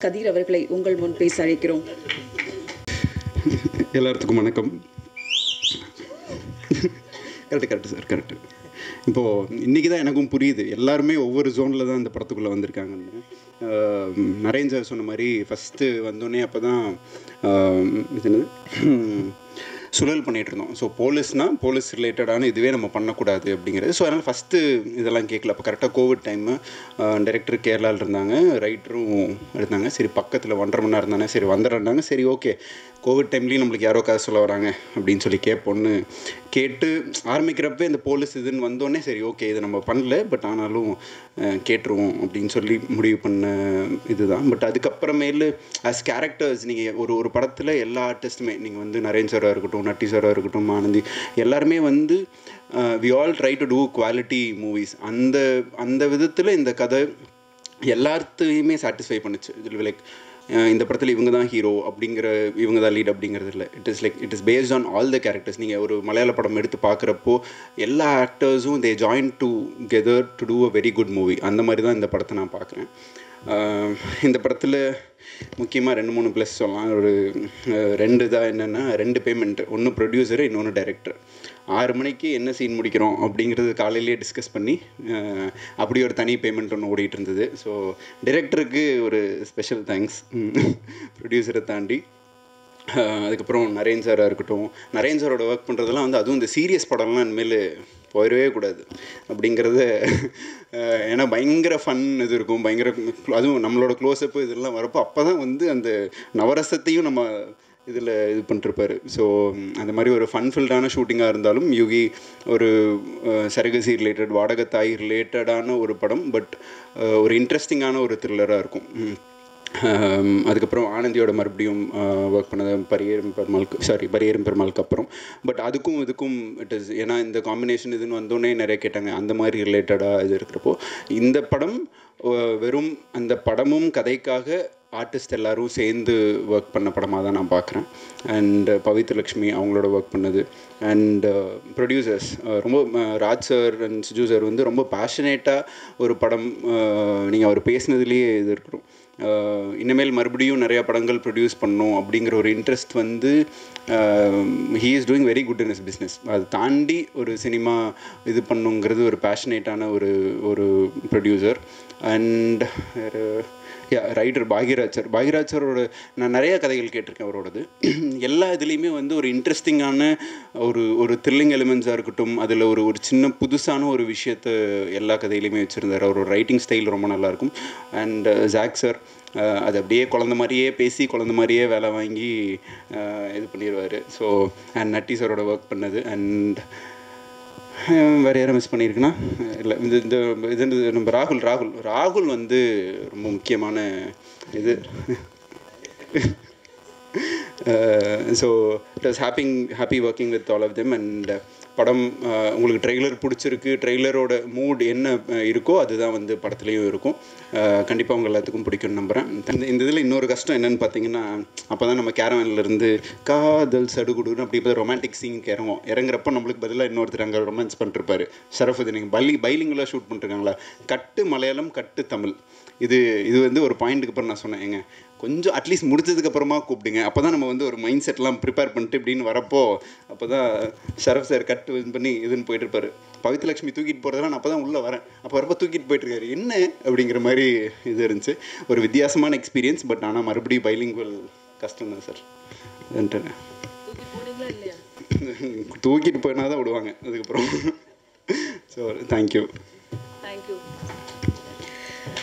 கதீர் அவர்களை உங்கள் முன் பேச அழைக்கிறோம் எல்லாத்துக்கும் வணக்கம் கரெக்டு கரெக்டு சார் கரெக்டு இப்போது இன்றைக்கி தான் எனக்கும் புரியுது எல்லாருமே ஒவ்வொரு ஜோனில் தான் இந்த படத்துக்குள்ளே வந்திருக்காங்கன்னு ஆஹ் நரேன் சார் சொன்ன மாதிரி ஃபஸ்ட்டு வந்தோடனே அப்போ தான் இது என்னது சுழல் பண்ணிகிட்டு இருந்தோம் ஸோ போலீஸ்னால் போலீஸ் ரிலேட்டடான இதுவே நம்ம பண்ணக்கூடாது அப்படிங்கிறது ஸோ அதனால் ஃபஸ்ட்டு இதெல்லாம் கேட்கல அப்போ கரெக்டாக கோவிட் டைமு டைரக்டர் கேரளாவில் இருந்தாங்க ரைட்டரும் இருந்தாங்க சரி பக்கத்தில் ஒன்றரை மணி நேரம் இருந்தாங்க சரி வந்துடுறாங்க சரி ஓகே கோவிட் டைம்லேயும் நம்மளுக்கு யாரோ கதை சொல்ல வராங்க அப்படின்னு சொல்லி கேட்போன்னு கேட்டு ஆரம்பிக்கிறப்ப இந்த போலீஸ் இதுன்னு வந்தோடனே சரி ஓகே இது நம்ம பண்ணல பட் ஆனாலும் அஹ், கேட்டுருவோம் அப்படின்னு சொல்லி முடிவு பண்ண இதுதான் பட் அதுக்கப்புறமேலு ஆஸ் கேரக்டர்ஸ் நீங்கள் ஒரு ஒரு படத்தில் எல்லா ஆர்டிஸ்ட்டுமே நீங்கள் வந்து நரேன் சாராக இருக்கட்டும் நட்டி சாராக இருக்கட்டும் ஆனந்தி எல்லாருமே வந்து we all try to do quality movies அந்த அந்த விதத்தில் இந்த கதை எல்லாத்தையுமே சாட்டிஸ்ஃபை பண்ணுச்சு இதில் லைக் இந்த படத்தில் இவங்க தான் ஹீரோ அப்படிங்கிற இவங்க தான் லீட் அப்படிங்கிறது இல்லை it is like it is based on all the characters நீங்கள் ஒரு மலையாள படம் எடுத்து பார்க்குறப்போ எல்லா ஆக்டர்ஸும் they join together to do a very good movie அந்த மாதிரி தான் இந்த படத்தை நான் பார்க்குறேன் இந்த படத்தில் முக்கியமாக ரெண்டு மூணு ப்ளஸ் சொல்லலாம் ஒரு அஹ், ரெண்டு தான் என்னென்னா ரெண்டு பேமெண்ட் ஒன்று ப்ரொடியூசர் இன்னொன்று டைரக்டர் ஆறு மணிக்கு என்ன சீன் முடிக்கிறோம் அப்படிங்கிறது காலையிலேயே டிஸ்கஸ் பண்ணி அஹ், அப்படி ஒரு தனி பேமெண்ட் ஒன்று ஓடிட்டு இருந்தது ஸோ டைரக்டருக்கு ஒரு ஸ்பெஷல் தேங்க்ஸ் ப்ரொடியூசரை தாண்டி அஹ், அதுக்கப்புறம் நரேன் சாராக இருக்கட்டும் நரேன் சாரோட ஒர்க் பண்ணுறதெல்லாம் வந்து அதுவும் இந்த சீரியஸ் படம்லாம் இனிமேல் போயிடவே கூடாது அப்படிங்கிறத அஹ், ஏன்னா பயங்கர ஃபன் இது இருக்கும் பயங்கர அதுவும் நம்மளோட க்ளோஸ்அப்பு இதெல்லாம் வரப்போ அப்போ தான் வந்து அந்த நவரசத்தையும் நம்ம இதில் இது பண்ணிருப்பாரு ஸோ அந்த மாதிரி ஒரு ஃபன் ஃபில்டான ஷூட்டிங்காக இருந்தாலும் யுகி ஒரு அஹ், சரகசி ரிலேட்டட் வாடகத்தாய் ரிலேட்டடான ஒரு படம் பட் ஒரு இன்ட்ரெஸ்டிங்கான ஒரு த்ரில்லராக இருக்கும் ம். ஆம், அதுக்கப்புறம் ஆனந்தியோட மறுபடியும் ஒர்க் பண்ணது பரியேறும் பெருமாளுக்கு சாரி பரியேறும் பெருமாளுக்கு அப்புறம் பட் அதுக்கும் இதுக்கும் இட் இஸ் ஏன்னா இந்த காம்பினேஷன் இதுன்னு வந்தோடனே நிறைய கேட்டாங்க அந்த மாதிரி ரிலேட்டடாக இது இருக்கிறப்போ இந்த படம் அஹ், வெறும் அந்த படமும் கதைக்காக ஆர்டிஸ்ட் எல்லாரும் சேர்ந்து ஒர்க் பண்ண படமாக தான் நான் பார்க்குறேன் அண்ட் பவித்ர லக்ஷ்மி அவங்களோட ஒர்க் பண்ணது அண்ட் ப்ரொடியூசர்ஸ் ரொம்ப அஹ், Raj sir and Suju sir வந்து ரொம்ப பேஷனேட்டாக ஒரு படம் நீங்கள் அவர் பேசினதுலேயே இது இருக்கணும் ஆஹ் இனிமேல் மறுபடியும் நிறையா படங்கள் ப்ரொடியூஸ் பண்ணணும் அப்படிங்கிற ஒரு இன்ட்ரெஸ்ட் வந்து he is doing very good in is business அது தாண்டி ஒரு சினிமா இது பண்ணுங்கிறது ஒரு பேஷனேட்டான ஒரு ஒரு ப்ரொடியூசர் அண்ட் யா ரைட்டர் பாக்யராஜ் சார் பாக்யராஜ் சாரோட நான் நிறைய கதைகள் கேட்டிருக்கேன் அவரோடது எல்லா இதுலேயுமே வந்து ஒரு இன்ட்ரெஸ்டிங்கான ஒரு ஒரு த்ரில்லிங் எலிமெண்ட்ஸாக இருக்கட்டும் அதில் ஒரு ஒரு சின்ன புதுசான ஒரு விஷயத்த எல்லா கதையிலையுமே வச்சுருந்தார் அவரோட ரைட்டிங் ஸ்டைல் ரொம்ப நல்லாயிருக்கும் அண்ட் ஜாக் சார் அது அப்படியே குழந்த மாதிரியே பேசி குழந்த மாதிரியே வேலை வாங்கி அஹ், இது பண்ணிடுவார் ஸோ அண்ட் நட்டி சாரோட ஒர்க் பண்ணது அண்ட் வேறு யாரும் மிஸ் பண்ணியிருக்குன்னா இல்லை இந்த இந்த இது இந்த நம்ம ராகுல் ராகுல் ராகுல் வந்து ரொம்ப முக்கியமான இது so it was happy happy working with all of them and படம் uh, உங்களுக்கு ட்ரெய்லர் பிடிச்சிருக்கு ட்ரெய்லரோட மூட் என்ன uh, இருக்கோ அதுதான் வந்து படத்துலேயும் இருக்கும் கண்டிப்பாக உங்கள் எல்லாத்துக்கும் பிடிக்கும்னு நம்புகிறேன் இந்த இந்த இதில் இன்னொரு கஷ்டம் என்னன்னு பார்த்தீங்கன்னா அப்போ தான் நம்ம caravan ல இருந்து காதல் சடுகுடுன்னு அப்படி இப்போ ரொமான்டிக் சீனுக்கு இறங்கும் இறங்குறப்ப நம்மளுக்கு பதிலாக இன்னொருத்தர் அங்கே ரொமான்ஸ் பண்ணிருப்பாரு ஷரஃபுதீன் பள்ளி பைலிங்கில் ஷூட் பண்ணிருக்காங்களா கட்டு மலையாளம் கட்டு தமிழ் இது இது வந்து ஒரு பாயிண்ட்டுக்கு அப்புறம் நான் சொன்னேன் ஏங்க கொஞ்சம் அட்லீஸ்ட் முடிச்சதுக்கு அப்புறமா கூப்பிடுங்க அப்போ தான் நம்ம வந்து ஒரு மைண்ட் செட்லாம் ப்ரிப்பேர் பண்ணிட்டு இப்படின்னு வரப்போ அப்போ தான் ஷரஃப் சார் கட் இது பண்ணி இதுன்னு போயிட்டு இருப்பாரு பவித்ரலட்சுமி தூக்கிட்டு போகிறதெல்லாம் நான் அப்போ தான் உள்ளே வரேன் அப்போ வரப்போ தூக்கிட்டு போயிட்டு இருக்காரு என்ன அப்படிங்கிற மாதிரி இது இருந்துச்சு ஒரு வித்தியாசமான எக்ஸ்பீரியன்ஸ் பட் ஆனால் மறுபடியும் பைலிங்குவல் கஷ்டம் தான் சார் தூக்கிட்டு போயினா தான் விடுவாங்க அதுக்கப்புறம் ஸோ தேங்க்யூ